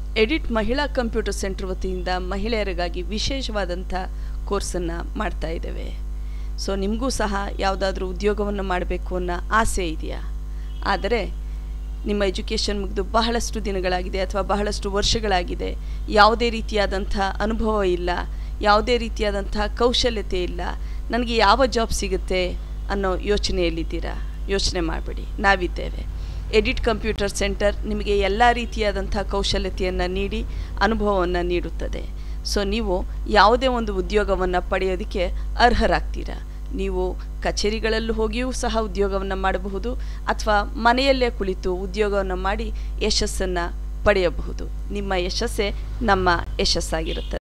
edit ಮಹಿಳಾ computer centre ವತಿಯಿಂದ ಮಹಿಳೆಯರಿಗಾಗಿ ವಿಶೇಷವಾದಂಥ ಕೋರ್ಸನ್ನು ಮಾಡ್ತಾ ಇದ್ದೇವೆ ಸೊ ನಿಮಗೂ ಸಹ ಯಾವುದಾದ್ರೂ ಉದ್ಯೋಗವನ್ನು ಮಾಡಬೇಕು ಅನ್ನೋ ಆಸೆ ಇದೆಯಾ ಆದರೆ ನಿಮ್ಮ ಎಜುಕೇಷನ್ ಮುಗಿದು ಬಹಳಷ್ಟು ದಿನಗಳಾಗಿದೆ ಅಥವಾ ಬಹಳಷ್ಟು ವರ್ಷಗಳಾಗಿದೆ ಯಾವುದೇ ರೀತಿಯಾದಂಥ ಅನುಭವ ಇಲ್ಲ ಯಾವುದೇ ರೀತಿಯಾದಂಥ ಕೌಶಲ್ಯತೆ ಇಲ್ಲ ನನಗೆ ಯಾವ ಜಾಬ್ ಸಿಗುತ್ತೆ ಅನ್ನೋ ಯೋಚನೆಯಲ್ಲಿದ್ದೀರಾ ಯೋಚನೆ ಮಾಡಬೇಡಿ ನಾವಿದ್ದೇವೆ ಎಡಿಟ್ ಕಂಪ್ಯೂಟರ್ ಸೆಂಟರ್ ನಿಮಗೆ ಎಲ್ಲ ರೀತಿಯಾದಂಥ ಕೌಶಲ್ಯತೆಯನ್ನು ನೀಡಿ ಅನುಭವವನ್ನು ನೀಡುತ್ತದೆ ಸೊ ನೀವು ಯಾವುದೇ ಒಂದು ಉದ್ಯೋಗವನ್ನು ಪಡೆಯೋದಕ್ಕೆ ಅರ್ಹರಾಗ್ತೀರಾ ನೀವು ಕಚೇರಿಗಳಲ್ಲೂ ಹೋಗಿಯೂ ಸಹ ಉದ್ಯೋಗವನ್ನು ಮಾಡಬಹುದು ಅಥವಾ ಮನೆಯಲ್ಲೇ ಕುಳಿತು ಉದ್ಯೋಗವನ್ನು ಮಾಡಿ ಯಶಸ್ಸನ್ನು ಪಡೆಯಬಹುದು ನಿಮ್ಮ ಯಶಸ್ಸೇ ನಮ್ಮ ಯಶಸ್ಸಾಗಿರುತ್ತದೆ